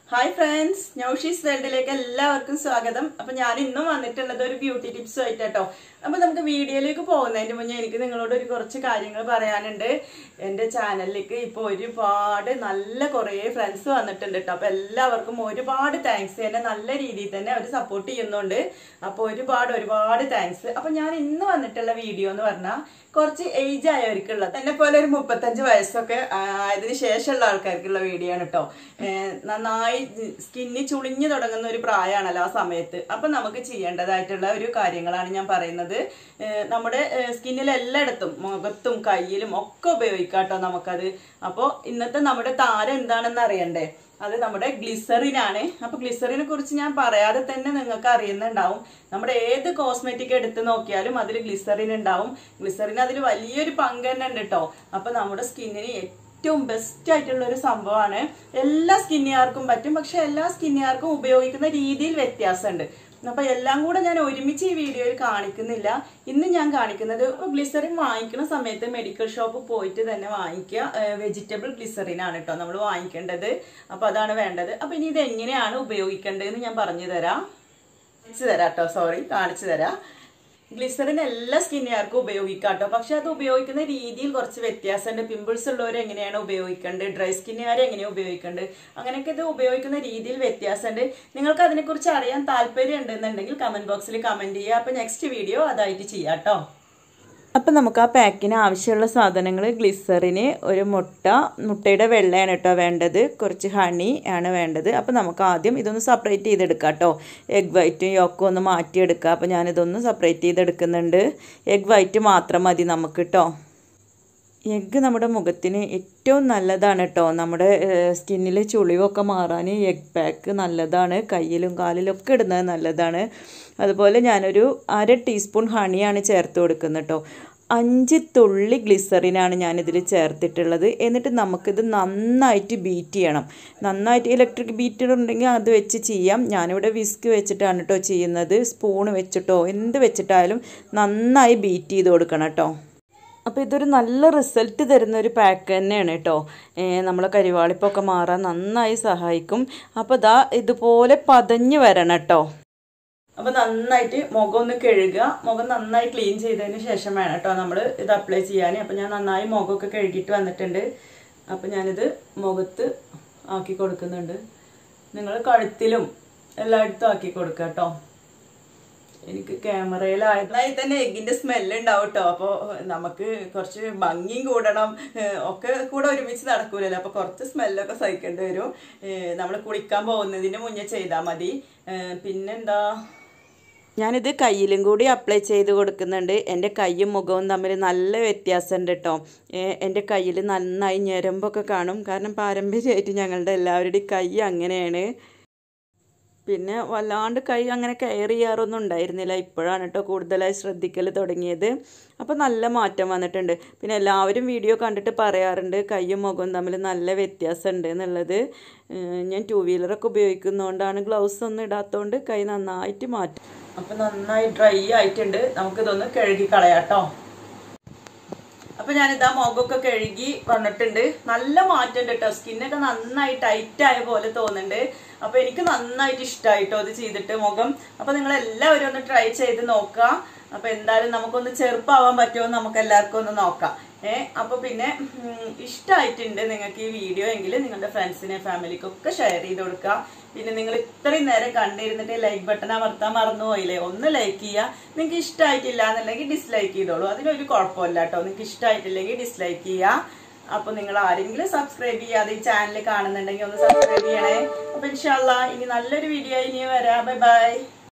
hi friends നൗഷീസ് വേൾഡിലേക്ക് എല്ലാവർക്കും സ്വാഗതം അപ്പൊ ഞാൻ ഇന്നും വന്നിട്ടുള്ളത് ഒരു ബ്യൂട്ടി ടിപ്സും ആയിട്ട് കേട്ടോ അപ്പൊ നമുക്ക് വീഡിയോയിലേക്ക് പോകുന്നതിന് മുന്നേ എനിക്ക് നിങ്ങളോട് ഒരു കുറച്ച് കാര്യങ്ങൾ പറയാനുണ്ട് എന്റെ ചാനലിലേക്ക് ഇപ്പൊ ഒരുപാട് നല്ല കുറേ ഫ്രണ്ട്സ് വന്നിട്ടുണ്ട് കേട്ടോ അപ്പൊ എല്ലാവർക്കും ഒരുപാട് താങ്ക്സ് എന്നെ നല്ല രീതിയിൽ തന്നെ അവർ സപ്പോർട്ട് ചെയ്യുന്നുണ്ട് അപ്പൊ ഒരുപാട് ഒരുപാട് താങ്ക്സ് അപ്പൊ ഞാൻ ഇന്ന് വന്നിട്ടുള്ള വീഡിയോ എന്ന് പറഞ്ഞാൽ കുറച്ച് ഏജ് ആയവർക്കുള്ളത് എന്നെ പോലെ ഒരു മുപ്പത്തഞ്ച് വയസ്സൊക്കെ ആയതിനു ശേഷമുള്ള ആൾക്കാർക്കുള്ള വീഡിയോ ആണ് കേട്ടോ നന്നായി സ്കിന്നി ചുളിഞ്ഞു തുടങ്ങുന്ന ഒരു പ്രായമാണല്ലോ ആ സമയത്ത് അപ്പൊ നമുക്ക് ചെയ്യേണ്ടതായിട്ടുള്ള ഒരു കാര്യങ്ങളാണ് ഞാൻ പറയുന്നത് ഏഹ് നമ്മുടെ സ്കിന്നിൽ എല്ലായിടത്തും മുഖത്തും കയ്യിലും ഒക്കെ ഉപയോഗിക്കാം കേട്ടോ നമുക്കത് അപ്പോൾ ഇന്നത്തെ നമ്മുടെ താരം എന്താണെന്ന് അറിയണ്ടേ അത് നമ്മുടെ ഗ്ലിസറിനാണ് അപ്പൊ ഗ്ലിസറിനെ കുറിച്ച് ഞാൻ പറയാതെ തന്നെ നിങ്ങൾക്ക് അറിയുന്നുണ്ടാവും നമ്മുടെ ഏത് കോസ്മെറ്റിക് എടുത്ത് നോക്കിയാലും അതിൽ ഗ്ലിസറിൻ ഉണ്ടാവും ഗ്ലിസറിൻ അതിൽ വലിയൊരു പങ്ക് തന്നെ ഉണ്ട് കേട്ടോ അപ്പൊ നമ്മുടെ സ്കിന്നിന് ഏറ്റവും ബെസ്റ്റ് ആയിട്ടുള്ള ഒരു സംഭവമാണ് എല്ലാ സ്കിന്നുകാർക്കും പറ്റും പക്ഷെ എല്ലാ സ്കിന്നുകാർക്കും ഉപയോഗിക്കുന്ന രീതിയിൽ വ്യത്യാസമുണ്ട് അപ്പൊ എല്ലാം കൂടെ ഞാൻ ഒരുമിച്ച് ഈ വീഡിയോയിൽ കാണിക്കുന്നില്ല ഇന്ന് ഞാൻ കാണിക്കുന്നത് ഗ്ലിസറിൻ വാങ്ങിക്കുന്ന സമയത്ത് മെഡിക്കൽ ഷോപ്പ് പോയിട്ട് തന്നെ വാങ്ങിക്കുക വെജിറ്റബിൾ ഗ്ലിസറിൻ ആണ് കേട്ടോ നമ്മൾ വാങ്ങിക്കേണ്ടത് അപ്പൊ അതാണ് വേണ്ടത് അപ്പൊ ഇനി ഇത് എങ്ങനെയാണ് ഉപയോഗിക്കേണ്ടതെന്ന് ഞാൻ പറഞ്ഞു തരാം കാണിച്ചു തരാം കേട്ടോ സോറി കാണിച്ചു തരാം ഗ്ലിസറിൻ എല്ലാ സ്കിന്നുകാർക്കും ഉപയോഗിക്കാം കേട്ടോ പക്ഷെ അത് ഉപയോഗിക്കുന്ന രീതിയിൽ കുറച്ച് വ്യത്യാസമുണ്ട് പിമ്പിൾസ് ഉള്ളവർ എങ്ങനെയാണ് ഉപയോഗിക്കേണ്ടത് ഡ്രൈ സ്കിന്നുകാർ എങ്ങനെയാണ് ഉപയോഗിക്കേണ്ടത് അങ്ങനെയൊക്കെ ഇത് ഉപയോഗിക്കുന്ന രീതിയിൽ വ്യത്യാസമുണ്ട് നിങ്ങൾക്ക് അതിനെക്കുറിച്ച് അറിയാൻ താല്പര്യം ഉണ്ടെന്നുണ്ടെങ്കിൽ കമന്റ് ബോക്സിൽ കമന്റ് ചെയ്യുക അപ്പൊ നെക്സ്റ്റ് വീഡിയോ അതായിട്ട് ചെയ്യാം കേട്ടോ അപ്പം നമുക്ക് ആ പാക്കിന് ആവശ്യമുള്ള സാധനങ്ങൾ ഗ്ലിസറിന് ഒരു മുട്ട മുട്ടയുടെ വെള്ളയാണ് കേട്ടോ വേണ്ടത് കുറച്ച് ഹണി ആണ് വേണ്ടത് അപ്പം നമുക്ക് ആദ്യം ഇതൊന്ന് സെപ്പറേറ്റ് ചെയ്തെടുക്കാം കേട്ടോ എഗ് വൈറ്റും യോക്കും ഒന്ന് മാറ്റിയെടുക്കുക അപ്പോൾ ഞാനിതൊന്ന് സെപ്പറേറ്റ് ചെയ്തെടുക്കുന്നുണ്ട് എഗ് വൈറ്റ് മാത്രം മതി നമുക്ക് കേട്ടോ എഗ്ഗ് നമ്മുടെ മുഖത്തിന് ഏറ്റവും നല്ലതാണ് കേട്ടോ നമ്മുടെ സ്കിന്നിൽ ചുളിവൊക്കെ മാറാൻ എഗ് പാക്ക് നല്ലതാണ് കയ്യിലും കാലിലും ഒക്കെ ഇടുന്നത് നല്ലതാണ് അതുപോലെ ഞാനൊരു അര ടീസ്പൂൺ ഹണിയാണ് ചേർത്ത് കൊടുക്കുന്നത് കേട്ടോ അഞ്ച് തുള്ളി ഗ്ലിസറിനാണ് ഞാനിതിൽ ചേർത്തിട്ടുള്ളത് എന്നിട്ട് നമുക്കിത് നന്നായിട്ട് ബീറ്റ് ചെയ്യണം നന്നായിട്ട് ഇലക്ട്രിക് ബീറ്റർ ഉണ്ടെങ്കിൽ അത് വെച്ച് ചെയ്യാം ഞാനിവിടെ വിസ്ക് വെച്ചിട്ടാണ് കേട്ടോ ചെയ്യുന്നത് സ്പൂൺ വെച്ചിട്ടോ എന്ത് വെച്ചിട്ടായാലും നന്നായി ബീറ്റ് ചെയ്ത് കൊടുക്കണം കേട്ടോ അപ്പോൾ ഇതൊരു നല്ല റിസൾട്ട് തരുന്ന ഒരു പാക്ക് തന്നെയാണ് കേട്ടോ നമ്മളെ കരിവാളിപ്പൊക്കെ മാറാൻ നന്നായി സഹായിക്കും അപ്പോൾ ഇതാ ഇതുപോലെ പതഞ്ഞ് വരണം കേട്ടോ അപ്പോൾ നന്നായിട്ട് മുഖം ഒന്ന് കഴുകുക മുഖം നന്നായി ക്ലീൻ ചെയ്തതിന് ശേഷം വേണം കേട്ടോ നമ്മൾ ഇത് അപ്ലൈ ചെയ്യാൻ അപ്പോൾ ഞാൻ നന്നായി മുഖമൊക്കെ കഴുകിയിട്ട് വന്നിട്ടുണ്ട് അപ്പോൾ ഞാനിത് മുഖത്ത് ആക്കി കൊടുക്കുന്നുണ്ട് നിങ്ങൾ കഴുത്തിലും എല്ലായിടത്തും ആക്കി കൊടുക്കുക കേട്ടോ എനിക്ക് ക്യാമറയിലായതായി തന്നെ എഗ്ഗിന്റെ സ്മെല്ല് ഉണ്ടാവും കേട്ടോ അപ്പോൾ നമുക്ക് കുറച്ച് ഭംഗിയും കൂടണം ഒക്കെ കൂടെ ഒരുമിച്ച് നടക്കൂലല്ലോ അപ്പോൾ കുറച്ച് സ്മെല്ലൊക്കെ സഹിക്കേണ്ടി വരും നമ്മൾ കുളിക്കാൻ പോകുന്നതിന് മുന്നേ ചെയ്താൽ മതി പിന്നെന്താ ഞാനിത് കയ്യിലും കൂടി അപ്ലൈ ചെയ്ത് കൊടുക്കുന്നുണ്ട് എൻ്റെ കയ്യും മുഖവും തമ്മിൽ നല്ല വ്യത്യാസമുണ്ട് കേട്ടോ എൻ്റെ കയ്യിൽ നന്നായി ഞരമ്പൊക്കെ കാണും കാരണം പാരമ്പര്യമായിട്ട് ഞങ്ങളുടെ എല്ലാവരുടെയും കൈ അങ്ങനെയാണ് പിന്നെ വല്ലാണ്ട് കൈ അങ്ങനെ കെയർ ചെയ്യാറൊന്നും ഉണ്ടായിരുന്നില്ല ഇപ്പോഴാണ് കേട്ടോ കൂടുതലായി ശ്രദ്ധിക്കൽ തുടങ്ങിയത് അപ്പോൾ നല്ല മാറ്റം വന്നിട്ടുണ്ട് പിന്നെ എല്ലാവരും വീഡിയോ കണ്ടിട്ട് പറയാറുണ്ട് കൈയും മുഖവും തമ്മിൽ നല്ല വ്യത്യാസമുണ്ട് എന്നുള്ളത് ഞാൻ ടൂ വീലറൊക്കെ ഉപയോഗിക്കുന്നതുകൊണ്ടാണ് ഗ്ലൗസ് ഒന്നും ഇടാത്തതുകൊണ്ട് കൈ നന്നായിട്ട് മാറ്റും അപ്പോൾ നന്നായി ഡ്രൈ ആയിട്ടുണ്ട് നമുക്കിതൊന്ന് കഴുകി കളയാം കേട്ടോ അപ്പൊ ഞാനിതാ മുഖമൊക്കെ കഴുകി വന്നിട്ടുണ്ട് നല്ല മാറ്റമുണ്ട് കേട്ടോ സ്കിന്നൊക്കെ നന്നായി ടൈറ്റ് ആയ പോലെ തോന്നുന്നുണ്ട് അപ്പൊ എനിക്ക് നന്നായിട്ട് ഇഷ്ടമായിട്ടോ അത് ചെയ്തിട്ട് മുഖം അപ്പൊ നിങ്ങൾ എല്ലാവരും ഒന്ന് ട്രൈ ചെയ്ത് നോക്കുക അപ്പൊ എന്തായാലും നമുക്കൊന്ന് ചെറുപ്പാവാൻ പറ്റുമോ നമുക്ക് എല്ലാവർക്കും ഒന്ന് നോക്കാം ഏ അപ്പൊ പിന്നെ ഇഷ്ടമായിട്ടുണ്ട് നിങ്ങൾക്ക് ഈ വീഡിയോ എങ്കിൽ നിങ്ങളുടെ ഫ്രണ്ട്സിനെ ഫാമിലിക്കൊക്കെ ഷെയർ ചെയ്ത് കൊടുക്കുക പിന്നെ നിങ്ങൾ ഇത്രയും നേരം കണ്ടിരുന്നിട്ട് ലൈക്ക് ബട്ടൺ അമർത്താൻ മറന്നുപോയില്ലേ ഒന്ന് ലൈക്ക് ചെയ്യുക നിങ്ങൾക്ക് ഇഷ്ടമായിട്ടില്ല എന്നുണ്ടെങ്കിൽ ഡിസ്ലൈക്ക് ചെയ്തോളൂ അതിനൊരു കുഴപ്പമില്ല കേട്ടോ നിങ്ങൾക്ക് ഇഷ്ടമായിട്ടില്ലെങ്കിൽ ഡിസ്ലൈക്ക് ചെയ്യുക അപ്പൊ നിങ്ങൾ ആരെങ്കിലും സബ്സ്ക്രൈബ് ചെയ്യാതെ ഈ ചാനൽ കാണുന്നുണ്ടെങ്കിൽ ഒന്ന് സബ്സ്ക്രൈബ് ചെയ്യണേ അപ്പൊ ഇൻഷാല്ല ഇനി നല്ലൊരു വീഡിയോ ഇനി വരാം ബൈ ബൈ